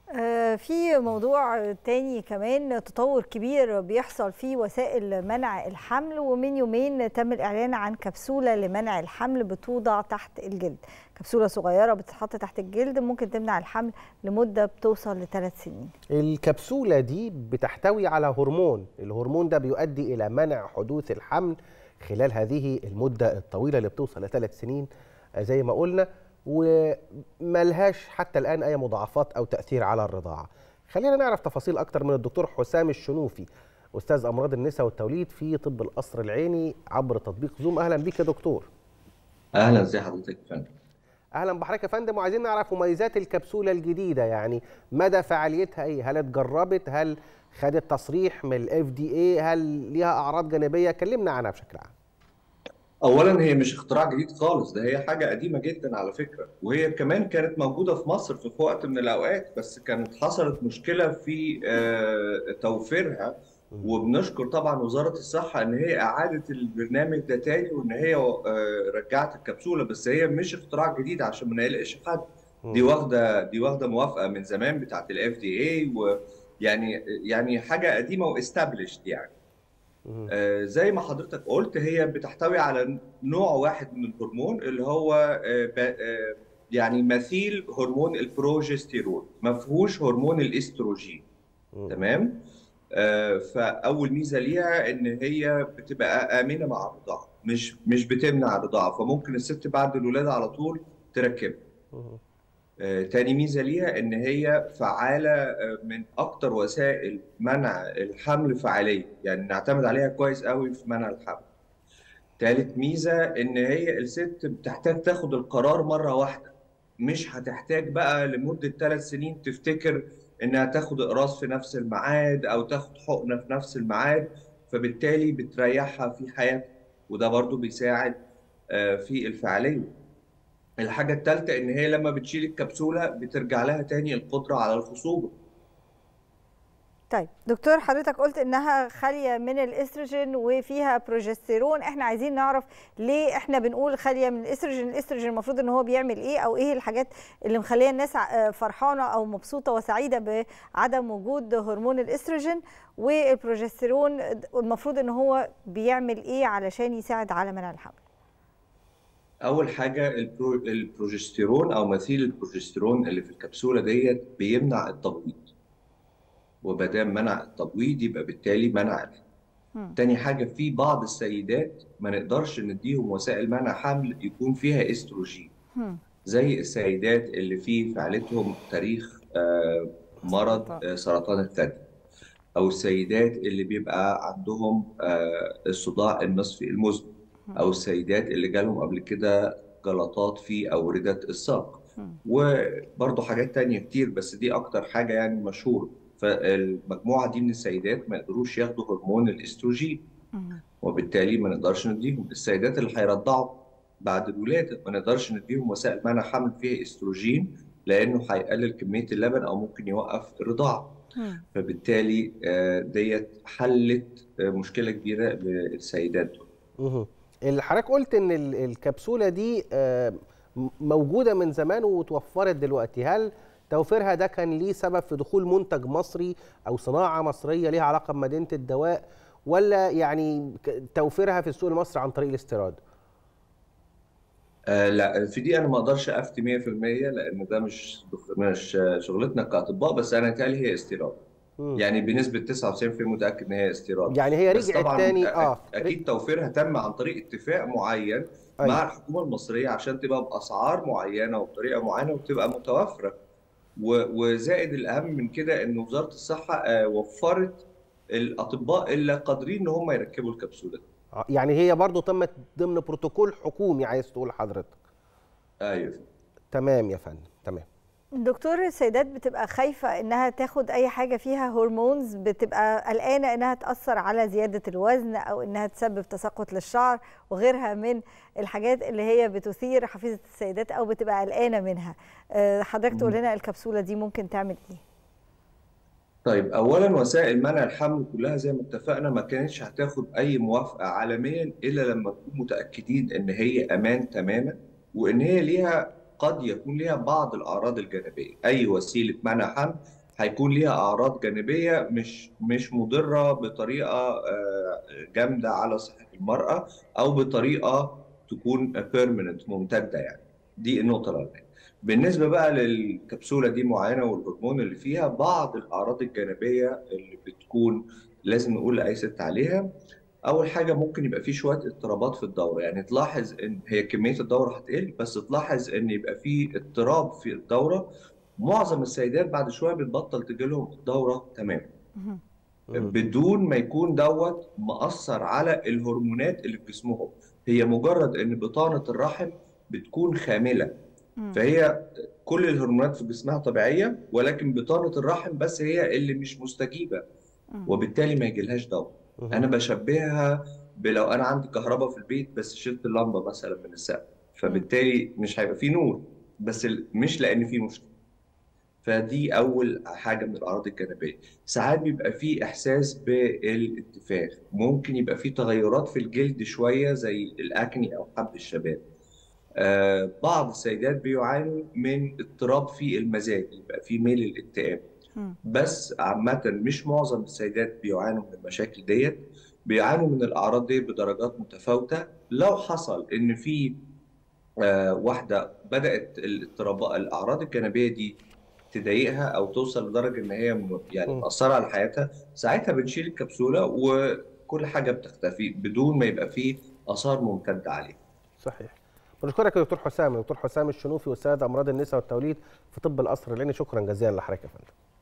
آه، في موضوع تاني كمان تطور كبير بيحصل في وسائل منع الحمل ومن يومين تم الإعلان عن كبسولة لمنع الحمل بتوضع تحت الجلد كبسولة صغيرة بتتحط تحت الجلد ممكن تمنع الحمل لمدة بتوصل لثلاث سنين الكبسولة دي بتحتوي على هرمون الهرمون ده بيؤدي إلى منع حدوث الحمل خلال هذه المدة الطويلة اللي بتوصل لثلاث سنين آه، زي ما قلنا وملهاش حتى الآن أي مضاعفات أو تأثير على الرضاعة خلينا نعرف تفاصيل أكتر من الدكتور حسام الشنوفي أستاذ أمراض النساء والتوليد في طب القصر العيني عبر تطبيق زوم أهلا بيك يا دكتور اهلا ازي حضرتك يا فندم اهلا بحضرتك يا فندم وعايزين نعرف مميزات الكبسوله الجديده يعني مدى فعاليتها ايه هل اتجربت هل خدت تصريح من الاف دي اي هل ليها اعراض جانبيه كلمنا عنها بشكل عام اولا هي مش اختراع جديد خالص ده هي حاجه قديمه جدا على فكره وهي كمان كانت موجوده في مصر في وقت من الاوقات بس كانت حصلت مشكله في آه، توفيرها وبنشكر طبعا وزاره الصحه ان هي اعادت البرنامج ده تاني وان هي آه، رجعت الكبسوله بس هي مش اختراع جديد عشان ما نقلقش حد دي واخده دي واخده موافقه من زمان بتاعت الاف دي اي ويعني يعني حاجه قديمه واستابليشد يعني آه، زي ما حضرتك قلت هي بتحتوي على نوع واحد من الهرمون اللي هو آه، ب- آه، يعني مثيل هرمون البروجستيرون ما فيهوش هرمون الاستروجين تمام آه، فاول ميزه ليها ان هي بتبقى امنه مع الرضاعه مش مش بتمنع الرضاعه فممكن الست بعد الولاده على طول تركبها آه، تاني ميزة ليها إن هي فعالة آه، من أكتر وسائل منع الحمل فعالية يعني نعتمد عليها كويس قوي في منع الحمل تالت ميزة إن هي الست بتحتاج تاخد القرار مرة واحدة مش هتحتاج بقى لمدة ثلاث سنين تفتكر إنها تاخد إقراص في نفس الميعاد أو تاخد حقنة في نفس الميعاد فبالتالي بتريحها في حياتها وده برضو بيساعد آه، في الفعالية الحاجة الثالثة إن هي لما بتشيل الكبسولة بترجع لها تاني القدرة على الخصوبة طيب دكتور حضرتك قلت انها خاليه من الاستروجين وفيها بروجستيرون احنا عايزين نعرف ليه احنا بنقول خاليه من الاستروجين الاستروجين المفروض ان هو بيعمل ايه او ايه الحاجات اللي مخليه الناس ع- فرحانه او مبسوطه وسعيده بعدم وجود هرمون الاستروجين والبروجستيرون المفروض ان هو بيعمل ايه علشان يساعد على منع الحمل أول حاجة البرو... البروجستيرون أو مثيل البروجستيرون اللي في الكبسولة ديت بيمنع التبويض ومادام منع التبويض يبقى بالتالي منع الحمل مم. تاني حاجة في بعض السيدات ما نقدرش نديهم وسائل منع حمل يكون فيها استروجين هم. زي السيدات اللي في في عيلتهم تاريخ آه، مرض آه، سرطان الثدي او السيدات اللي بيبقى عندهم آه، الصداع النصفي المزمن او السيدات اللي جالهم قبل كده جلطات في اوردة الساق وبرضه حاجات تانية كتير بس دي اكتر حاجة يعني مشهورة فالمجموعة دي من السيدات ما يقدروش ياخدوا هرمون الاستروجين مم. وبالتالي ما نقدرش نديهم السيدات اللي هيرضعوا بعد الولادة ما نقدرش نديهم وسائل منع حمل فيها استروجين لأنه هيقلل كمية اللبن أو ممكن يوقف الرضاعة مم. فبالتالي آه، ديت حلت آه، مشكلة كبيرة للسيدات دول مهم. اللي حضرتك قلت ان ال- الكبسوله دي آه، م- موجوده من زمان وتوفرت دلوقتي هل توفيرها ده كان ليه سبب في دخول منتج مصري او صناعه مصريه ليها علاقه بمدينه الدواء ولا يعني ك- توفيرها في السوق المصري عن طريق الاستيراد آه لا في دي انا ما اقدرش افتي 100% لان ده مش مش شغلتنا كاطباء بس انا متهيألي هي استيراد مم. يعني بنسبه 99% متاكد ان هي استيراد يعني هي بس رجعت طبعا تاني أ- اه اكيد توفيرها تم عن طريق اتفاق معين أيوة. مع الحكومه المصريه عشان تبقى باسعار معينه وبطريقه معينه وتبقى متوفره و- وزائد الاهم من كده ان وزاره الصحه آه، وفرت الاطباء اللي قادرين ان هم يركبوا الكبسوله دي. آه، يعني هي برضو تمت ضمن بروتوكول حكومي عايز تقول حضرتك ايوه تمام يا فندم تمام دكتور السيدات بتبقى خايفة إنها تاخد أي حاجة فيها هرمونز بتبقى قلقانة إنها تأثر على زيادة الوزن أو إنها تسبب تساقط للشعر وغيرها من الحاجات اللي هي بتثير حفيظة السيدات أو بتبقى قلقانة منها آه، حضرتك تقول لنا الكبسولة دي ممكن تعمل إيه؟ طيب اولا وسائل منع الحمل كلها زي ما اتفقنا ما كانتش هتاخد اي موافقه عالميا الا لما نكون متاكدين ان هي امان تماما وان هي ليها قد يكون لها بعض الاعراض الجانبيه اي وسيله منع حمل هيكون ليها اعراض جانبيه مش مش مضره بطريقه جامده على صحه المراه او بطريقه تكون بيرمننت ممتده يعني دي النقطه الاولانيه بالنسبه بقى للكبسوله دي معينه والهرمون اللي فيها بعض الاعراض الجانبيه اللي بتكون لازم نقول لاي ست عليها اول حاجه ممكن يبقى في شويه اضطرابات في الدوره يعني تلاحظ ان هي كميه الدوره هتقل بس تلاحظ ان يبقى في اضطراب في الدوره معظم السيدات بعد شويه بتبطل تجيلهم الدوره تماما بدون ما يكون دوت مأثر على الهرمونات اللي في جسمهم هي مجرد ان بطانه الرحم بتكون خامله فهي كل الهرمونات في جسمها طبيعيه ولكن بطانه الرحم بس هي اللي مش مستجيبه وبالتالي ما يجيلهاش دواء انا بشبهها بلو انا عندي كهرباء في البيت بس شلت اللمبه مثلا من السقف فبالتالي مش هيبقى فيه نور بس مش لان فيه مشكله فدي اول حاجه من الاعراض الجانبيه ساعات بيبقى فيه احساس بالانتفاخ ممكن يبقى فيه تغيرات في الجلد شويه زي الاكني او حب الشباب آه بعض السيدات بيعانوا من اضطراب في المزاج يبقى فيه ميل الاكتئاب بس عامة مش معظم السيدات بيعانوا من المشاكل ديت بيعانوا من الأعراض دي بدرجات متفاوتة لو حصل إن في آه واحدة بدأت الاضطرابات الأعراض الجانبية دي تضايقها أو توصل لدرجة إن هي يعني مأثرة على حياتها ساعتها بنشيل الكبسولة وكل حاجة بتختفي بدون ما يبقى فيه آثار ممتدة عليها. صحيح. بنشكرك يا دكتور حسام دكتور حسام الشنوفي واستاذ امراض النساء والتوليد في طب القصر العيني شكرا جزيلا لحضرتك يا فندم